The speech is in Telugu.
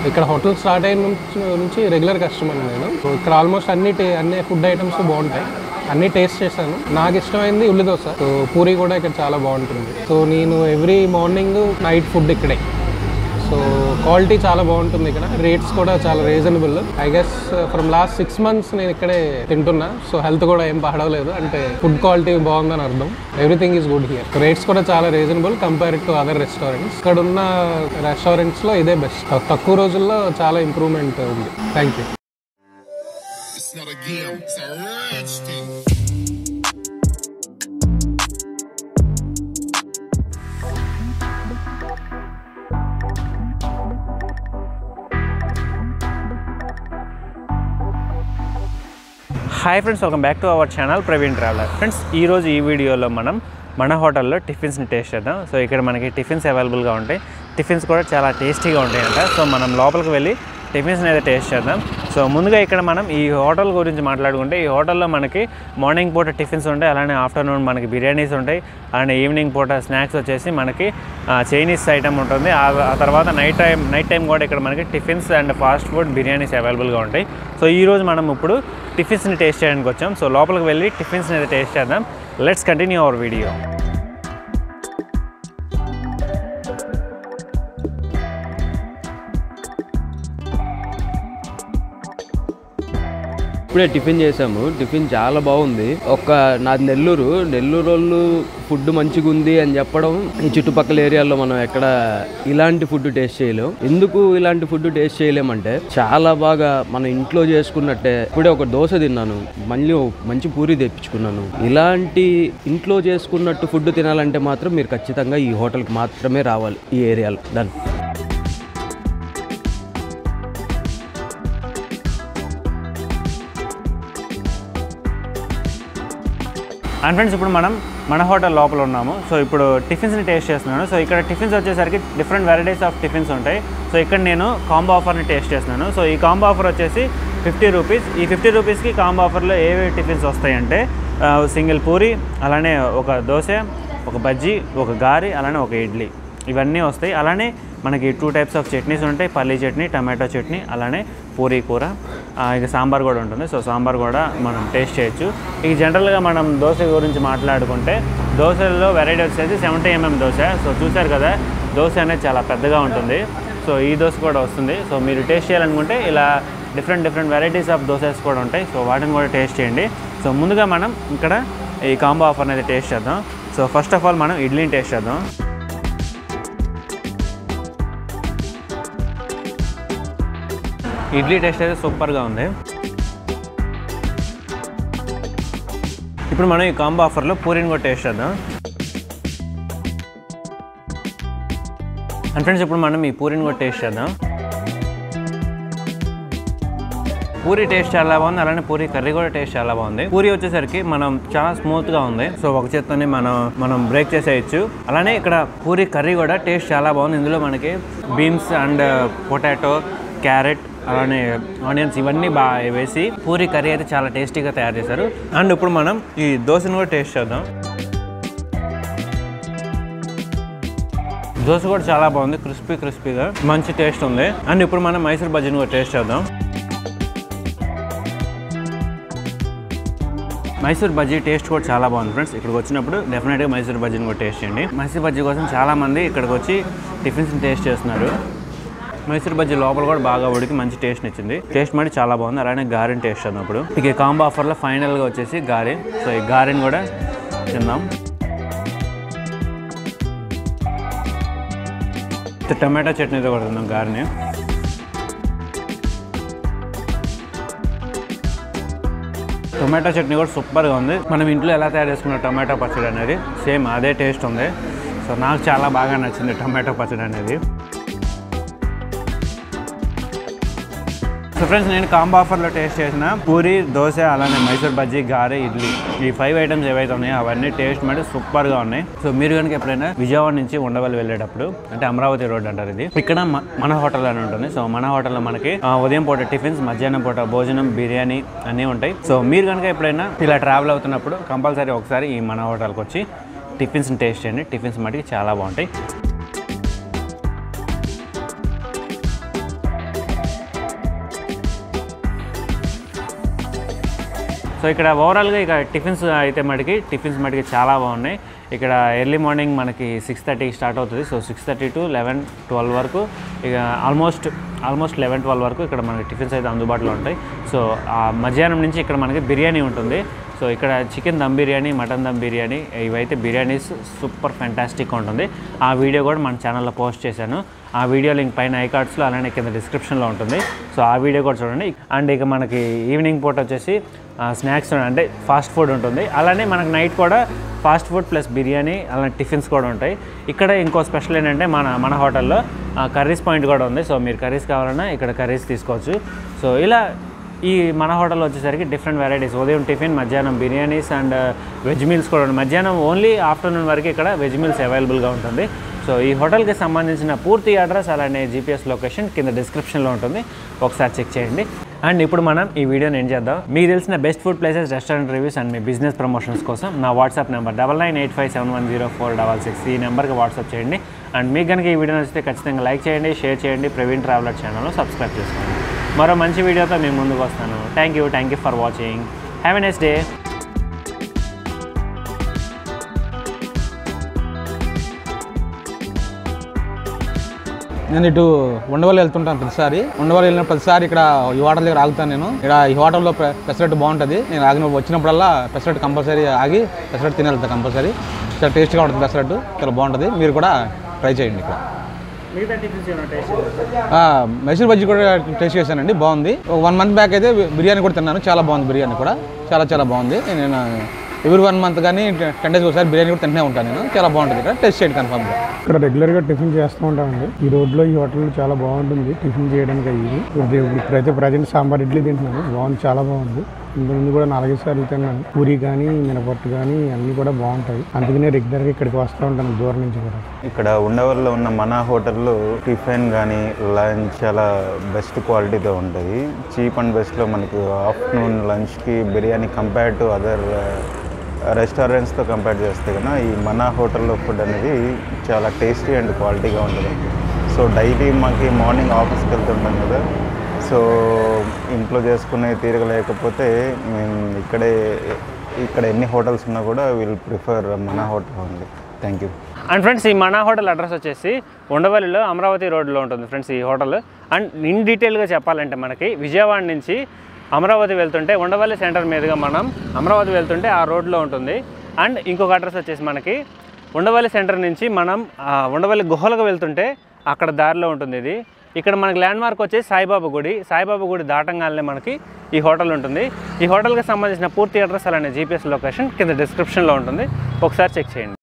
ఇక్కడ హోటల్ స్టార్ట్ అయిన నుంచి నుంచి రెగ్యులర్ కస్టమర్ నేను సో ఇక్కడ ఆల్మోస్ట్ అన్ని టే- అన్ని ఫుడ్ ఐటమ్స్ బాగుంటాయి అన్ని టేస్ట్ చేశాను నాకు ఇష్టమైంది ఉల్లి దోశ సో పూరి కూడా ఇక్కడ చాలా బాగుంటుంది సో నేను ఎవ్రీ మార్నింగ్ నైట్ ఫుడ్ ఇక్కడే సో క్వాలిటీ చాలా బాగుంటుంది ఇక్కడ రేట్స్ కూడా చాలా reasonable I guess from last six months నేను ఇక్కడే తింటున్నా సో హెల్త్ కూడా ఏం పాడవలేదు అంటే ఫుడ్ క్వాలిటీ బాగుందని అర్థం everything is good here rates కూడా చాలా reasonable compare to other restaurants ఇక్కడ ఉన్న రెస్టారెంట్స్లో ఇదే బెస్ట్ తక్కువ రోజుల్లో చాలా ఇంప్రూవ్మెంట్ ఉంది thank you It's not a game, it's a rich thing. Hi friends welcome back to our channel Praveen traveller friends ఈరోజు ఈ వీడియోలో మనం మన హోటల్లో టిఫిన్స్ని టేస్ట్ చేద్దాం సో ఇక్కడ మనకి టిఫిన్స్ అవైలబుల్గా ఉంటాయి టిఫిన్స్ కూడా చాలా టేస్టీగా ఉంటాయంట సో మనం లోపలికి వెళ్ళి టిఫిన్స్ని అయితే టేస్ట్ చేద్దాం సో ముందుగా ఇక్కడ మనం ఈ హోటల్ గురించి మాట్లాడుకుంటే ఈ హోటల్లో మనకి మార్నింగ్ పూట టిఫిన్స్ ఉంటాయి అలానే ఆఫ్టర్నూన్ మనకి బిర్యానీస్ ఉంటాయి అలానే ఈవినింగ్ పూట స్నాక్స్ వచ్చేసి మనకి చైనీస్ ఐటమ్ ఉంటుంది ఆ ఆ తర్వాత నైట్ టైం నైట్ టైం కూడా ఇక్కడ మనకి tiffins and fast food biryanis అవైలబుల్గా ఉంటాయి సో ఈరోజు మనం ఇప్పుడు టిఫిన్స్ని టేస్ట్ చేయడానికి వచ్చాం సో లోపలికి వెళ్ళి టిఫిన్స్ని అయితే టేస్ట్ చేద్దాం లెట్స్ కంటిన్యూ అవర్ వీడియో ఇప్పుడే టిఫిన్ చేసాము టిఫిన్ చాలా బాగుంది ఒక నాది నెల్లూరు నెల్లూరు వాళ్ళు ఫుడ్ మంచిగా ఉంది అని చెప్పడం ఈ చుట్టుపక్కల ఏరియాలో మనం ఎక్కడ ఇలాంటి ఫుడ్ టేస్ట్ చేయలేం ఎందుకు ఇలాంటి ఫుడ్ టేస్ట్ చేయలేమంటే చాలా బాగా మన ఇంట్లో చేసుకున్నట్టే ఇప్పుడే ఒక దోశ తిన్నాను మళ్ళీ ఓ మంచి పూరి తెప్పించుకున్నాను ఇలాంటి ఇంట్లో చేసుకున్నట్టు ఫుడ్ తినాలంటే మాత్రం మీరు ఖచ్చితంగా ఈ హోటల్కి మాత్రమే రావాలి ఈ ఏరియాలో డన్ అండ్ ఫ్రెండ్స్ ఇప్పుడు మనం మన హోటల్ లోపల ఉన్నాము సో ఇప్పుడు టిఫిన్స్ని టేస్ట్ చేస్తున్నాను సో ఇక్కడ టిఫిన్స్ వచ్చేసరికి డిఫరెంట్ వెరైటీస్ ఆఫ్ టిఫిన్స్ ఉంటాయి సో ఇక్కడ నేను కాంబో ఆఫర్ని టేస్ట్ చేస్తున్నాను సో ఈ కాంబో ఆఫర్ వచ్చేసి ఫిఫ్టీ రూపీస్ ఈ ఫిఫ్టీ రూపీస్కి కాంబో ఆఫర్లో ఏవే టిఫిన్స్ వస్తాయంటే ఆ, సింగిల్ పూరి అలానే ఒక దోశ ఒక బజ్జీ ఒక గారి అలానే ఒక ఇడ్లీ ఇవన్నీ వస్తాయి అలానే మనకి టూ టైప్స్ ఆఫ్ చట్నీస్ ఉంటాయి పల్లీ చట్నీ టమాటో చట్నీ అలానే పూరీ కూర ఆ, ఇక సాంబార్ కూడా ఉంటుంది సో సాంబార్ కూడా మనం టేస్ట్ చేయొచ్చు ఇక జనరల్గా మనం దోశ గురించి మాట్లాడుకుంటే దోశల్లో వెరైటీ వచ్చేసి సెవెంటీ ఎంఎం దోశ సో చూశారు కదా దోశ అనేది చాలా పెద్దగా ఉంటుంది సో ఈ దోశ కూడా వస్తుంది సో మీరు టేస్ట్ చేయాలనుకుంటే ఇలా different different varieties of dosas కూడా ఉంటాయి సో వాటిని కూడా టేస్ట్ చేయండి సో ముందుగా మనం ఇక్కడ ఈ కాంబో ఆఫర్ అనేది టేస్ట్ చేద్దాం సో ఫస్ట్ ఆఫ్ ఆల్ మనం ఇడ్లీని టేస్ట్ చేద్దాం ఇడ్లీ టేస్ట్ అయితే సూపర్గా ఉంది ఇప్పుడు మనం ఈ కాంబో ఆఫర్లో పూరిని కూడా టేస్ట్ చేద్దాం అండ్ ఫ్రెండ్స్ ఇప్పుడు మనం ఈ పూరిని కూడా టేస్ట్ చేద్దాం పూరి టేస్ట్ చాలా బాగుంది అలానే పూరి కర్రీ కూడా టేస్ట్ చాలా బాగుంది పూరి వచ్చేసరికి మనం చాలా స్మూత్ గా ఉంది సో ఒక చేత్తోనే మనం మనం బ్రేక్ చేసేయచ్చు అలానే ఇక్కడ పూరి కర్రీ కూడా టేస్ట్ చాలా బాగుంది ఇందులో మనకి బీన్స్ అండ్ పొటాటో క్యారెట్ అలానే ఆనియన్స్ ఇవన్నీ బాగా వేసి పూరి కర్రీ అయితే చాలా టేస్టీగా తయారు చేశారు అండ్ ఇప్పుడు మనం ఈ దోశను కూడా టేస్ట్ చేద్దాం దోశ కూడా చాలా బాగుంది క్రిస్పీ క్రిస్పీగా మంచి టేస్ట్ ఉంది అండ్ ఇప్పుడు మనం మైసూర్ బజ్జీని కూడా టేస్ట్ చేద్దాం మైసూర్ బజ్జీ టేస్ట్ కూడా చాలా బాగుంది ఫ్రెండ్స్ ఇక్కడికి వచ్చినప్పుడు డెఫినెట్గా మైసూర్ బజ్జీని కూడా టేస్ట్ చేయండి మైసూర్ బజ్జీ కోసం చాలా మంది ఇక్కడికి వచ్చి టిఫిన్స్ని టేస్ట్ చేస్తున్నారు మైసూర్ బజ్జీ లోపల కూడా బాగా ఉడికి మంచి టేస్ట్ ఇచ్చింది టేస్ట్ మరి చాలా బాగుంది అలానే గారెని టేస్ట్ చేద్దాం ఇప్పుడు ఇక ఈ కాంబో ఆఫర్లో ఫైనల్గా వచ్చేసి గారె సో ఈ గారెని కూడా తిందాం టమాటా చట్నీతో కూడా తిందాం గారెని టొమాటో చట్నీ కూడా సూపర్గా ఉంది మనం ఇంట్లో ఎలా తయారు చేసుకున్న టొమాటో పచ్చడి అనేది సేమ్ అదే టేస్ట్ ఉంది సో నాకు చాలా బాగా నచ్చింది టొమాటో పచ్చడి అనేది సో ఫ్రెండ్స్ నేను కాంబో ఆఫర్లో టేస్ట్ చేసిన పూరి దోశ అలానే మైసూర్ బజ్జీ గారె ఇడ్లీ ఈ ఫైవ్ ఐటమ్స్ ఏవైతే ఉన్నాయో అవన్నీ టేస్ట్ మరి సూపర్గా ఉన్నాయి సో మీరు కనుక ఎప్పుడైనా విజయవాడ నుంచి ఉండవల్లి వెళ్ళేటప్పుడు అంటే అమరావతి రోడ్ అంటారు ఇది ఇక్కడ మ- మన హోటల్ అని ఉంటుంది సో మన హోటల్లో మనకి ఆ, ఉదయం పూట టిఫిన్స్ మధ్యాహ్నం పూట భోజనం బిర్యానీ అన్నీ ఉంటాయి సో మీరు కనుక ఎప్పుడైనా ఇలా ట్రావెల్ అవుతున్నప్పుడు కంపల్సరీ ఒకసారి ఈ మన హోటల్కి వచ్చి టిఫిన్స్ని టేస్ట్ చేయండి టిఫిన్స్ మటుకి చాలా బాగుంటాయి సో ఇక్కడ ఓవరాల్గా ఇక టిఫిన్స్ అయితే మటుకి టిఫిన్స్ మటుకి చాలా బాగున్నాయి ఇక్కడ ఎర్లీ మార్నింగ్ మనకి సిక్స్ థర్టీకి స్టార్ట్ అవుతుంది so six thirty to eleven twelve వరకు ఇక ఆల్మోస్ట్ ఆల్మోస్ట్ లెవెన్ ట్వెల్వ్ వరకు ఇక్కడ మనకి టిఫిన్స్ అయితే అందుబాటులో ఉంటాయి సో ఆ మధ్యాహ్నం నుంచి ఇక్కడ మనకి బిర్యానీ ఉంటుంది సో ఇక్కడ చికెన్ దమ్ బిర్యానీ మటన్ దమ్ బిర్యానీ ఇవైతే బిర్యానీస్ సూపర్ ఫ్యాంటాస్టిక్ ఉంటుంది ఆ వీడియో కూడా మన ఛానల్లో పోస్ట్ చేశాను ఆ వీడియో లింక్ పైన ఐకార్డ్స్లో అలానే కింద డిస్క్రిప్షన్లో ఉంటుంది సో ఆ వీడియో కూడా చూడండి అండ్ ఇక మనకి ఈవినింగ్ పూట వచ్చేసి స్నాక్స్ అంటే ఫాస్ట్ ఫుడ్ ఉంటుంది అలానే మనకి నైట్ కూడా ఫాస్ట్ ఫుడ్ ప్లస్ బిర్యానీ అలానే టిఫిన్స్ కూడా ఉంటాయి ఇక్కడ ఇంకో స్పెషల్ ఏంటంటే మన మన హోటల్లో కర్రీస్ పాయింట్ కూడా ఉంది సో మీరు కర్రీస్ కావాలన్నా ఇక్కడ కర్రీస్ తీసుకోవచ్చు సో ఇలా ఈ మన హోటల్లో వచ్చేసరికి డిఫరెంట్ వెరైటీస్ ఉదయం టిఫిన్ మధ్యాహ్నం బిర్యానీస్ అండ్ వెజ్ మీల్స్ కూడా ఉన్నాయి మధ్యాహ్నం ఓన్లీ ఆఫ్టర్నూన్ వరకు ఇక్కడ వెజ్ మీల్స్ అవైలబుల్గా ఉంటుంది సో ఈ హోటల్కి సంబంధించిన పూర్తి అడ్రస్ అలానే జీపీఎస్ లొకేషన్ కింద డిస్క్రిప్షన్లో ఉంటుంది ఒకసారి చెక్ చేయండి అండ్ ఇప్పుడు మనం ఈ వీడియోని ఏం చేద్దాం మీకు తెలిసిన best food places restaurant reviews and మీ బిజినెస్ ప్రమోషన్స్ కోసం నా WhatsApp number double nine eight five seven one zero four double six ఈ నెంబర్కి వాట్సాప్ చేయండి అండ్ మీకు కనుక ఈ వీడియో నచ్చితే ఖచ్చితంగా లైక్ చేయండి షేర్ చేయండి ప్రవీణ్ ట్రావెలర్ ఛానల్లో సబ్స్క్రైబ్ చేసుకోండి మరో మంచి వీడియోతో మేము ముందుకు వస్తాను thank you thank you for watching have a next day నేను ఇటు ఉండవల్లి వెళ్తుంటాను ప్రతిసారి ఉండవల్లి వెళ్ళిన ప్రతిసారి ఇక్కడ ఈ హోటల్ దగ్గర ఆగుతాను నేను ఇక్కడ ఈ హోటల్లో పె- పెసరట్టు బాగుంటుంది నేను ఆగిన వచ్చినప్పుడల్లా పెసరట్టు కంపల్సరీ ఆగి పెసరట్టు తిని వెళ్తాను కంపల్సరీ చాలా టేస్ట్గా ఉంటుంది పెసరట్టు చాలా బాగుంటుంది మీరు కూడా ట్రై చేయండి ఇక్కడ మిగతా టిఫిన్స్ ఏమైనా టేస్ట్ ఆ, మైసూర్ బజ్జీ కూడా టేస్ట్ చేశానండి బాగుంది ఒక వన్ మంత్ బ్యాక్ అయితే బిర్యానీ కూడా తిన్నాను చాలా బాగుంది బిర్యానీ కూడా చాలా చాలా బాగుంది నేను ఎవ్రీ వన్ మంత్ కానీ టెన్ డేస్ ఒకసారి బిర్యానీ కూడా తింటూనే ఉంటాను నేను చాలా బాగుంటుంది ఇక్కడ టేస్ట్ చేయండి కన్ఫామ్గా ఇక్కడ రెగ్యులర్గా టిఫిన్ చేస్తూ ఉంటామండి ఈ రోడ్లో ఈ హోటల్ చాలా బాగుంటుంది టిఫిన్ చేయడానికి అయ్యి ఇప్పుడు ఇప్పుడైతే ప్రజెంట్ సాంబార్ ఇడ్లీ తింటున్నాను బాగుంది చాలా బాగుంది ఇంతకుముందు కూడా నాలుగైదు సార్లు తిన్నాను పూరి కానీ మినపట్టు కానీ అన్నీ కూడా బాగుంటాయి అందుకనే రెగ్యులర్గా ఇక్కడికి వస్తూ ఉంటాను దూరం నుంచి కూడా ఇక్కడ ఉండవల్లో ఉన్న మన హోటల్లో టిఫిన్ కానీ లంచ్ చాలా బెస్ట్ క్వాలిటీతో ఉంటుంది చీప్ అండ్ బెస్ట్లో మనకు ఆఫ్టర్నూన్ లంచ్కి బిర్యానీ కంపేర్ టు అదర్ రెస్టారెంట్స్తో కంపేర్ చేస్తే కన్నా ఈ మన హోటల్లో ఫుడ్ అనేది చాలా టేస్టీ అండ్ క్వాలిటీగా ఉంటుంది సో డైలీ మాకు మార్నింగ్ ఆఫీస్కి వెళ్తుంటాం కదా సో ఇంట్లో చేసుకునే తీరిక లేకపోతే మేము ఇక్కడే ఇక్కడ ఎన్ని హోటల్స్ ఉన్నా కూడా విల్ ప్రిఫర్ మన హోటల్ ఉంది థ్యాంక్ యూ అండ్ ఫ్రెండ్స్ ఈ మన హోటల్ అడ్రస్ వచ్చేసి ఉండవల్లిలో అమరావతి రోడ్లో ఉంటుంది ఫ్రెండ్స్ ఈ హోటల్ అండ్ ఇన్ డీటెయిల్గా చెప్పాలంటే మనకి విజయవాడ నుంచి అమరావతి వెళ్తుంటే ఉండవల్లి సెంటర్ మీదుగా మనం అమరావతి వెళ్తుంటే ఆ రోడ్లో ఉంటుంది అండ్ ఇంకొక అడ్రస్ వచ్చేసి మనకి ఉండవల్లి సెంటర్ నుంచి మనం ఆ, ఉండవల్లి గుహలకు వెళ్తుంటే అక్కడ దారిలో ఉంటుంది ఇది ఇక్కడ మనకి ల్యాండ్ మార్క్ వచ్చేసి సాయిబాబా గుడి సాయిబాబా గుడి దాటంగానే మనకి ఈ హోటల్ ఉంటుంది ఈ హోటల్కి సంబంధించిన పూర్తి అడ్రస్ అలానే జీపీఎస్ లొకేషన్ కింద డిస్క్రిప్షన్లో ఉంటుంది ఒకసారి చెక్ చేయండి